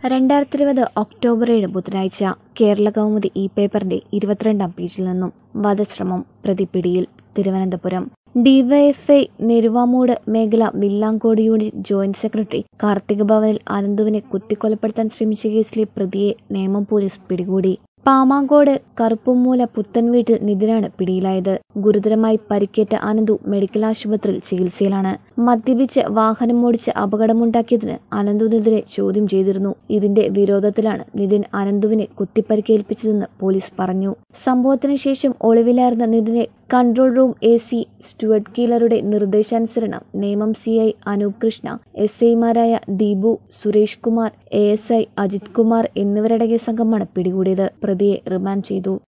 രണ്ടായിരത്തി ഇരുപത് ഒക്ടോബർ ഏഴ് ബുധനാഴ്ച കേരള കൗമുദി ഇ പേപ്പറിന്റെ ഇരുപത്തിരണ്ടാം പേജിൽ നിന്നും വധശ്രമം പ്രതിപിടിയിൽ തിരുവനന്തപുരം ഡിവൈഎഫ്ഐ നെരുവാമൂട് മേഖല Villangode unit joint secretary Karthika ഭവനിൽ അനന്തുവിനെ കുത്തിക്കൊലപ്പെടുത്താൻ ശ്രമിച്ച കേസിലെ പ്രതിയെ നേമം പോലീസ് പിടികൂടി പാമാങ്കോട് കറുപ്പുമൂല പുത്തൻ വീട്ടിൽ നിതിനാണ് പിടിയിലായത് ഗുരുതരമായി പരിക്കേറ്റ അനന്തു മെഡിക്കൽ ആശുപത്രിയിൽ ചികിത്സയിലാണ് മദ്യപിച്ച് വാഹനം ഓടിച്ച് അപകടമുണ്ടാക്കിയതിന് അനന്തുവിനെതിരെ ചോദ്യം ചെയ്തിരുന്നു ഇതിന്റെ വിരോധത്തിലാണ് നിതിൻ അനന്തുവിനെ കുത്തിപ്പരിക്കേൽപ്പിച്ചതെന്ന് പോലീസ് പറഞ്ഞു സംഭവത്തിന് ശേഷം ഒളിവിലായിരുന്ന നിതിനെ control room A C Stuart കീലറുടെ നിർദ്ദേശാനുസരണം Nemom C I Anoop Krishna S ഐമാരായ Deepu Suresh Kumar A S I Ajith Kumar എന്നിവരടങ്ങിയ സംഘമാണ് പിടികൂടിയത് പ്രതിയെ റിമാൻഡ് ചെയ്തു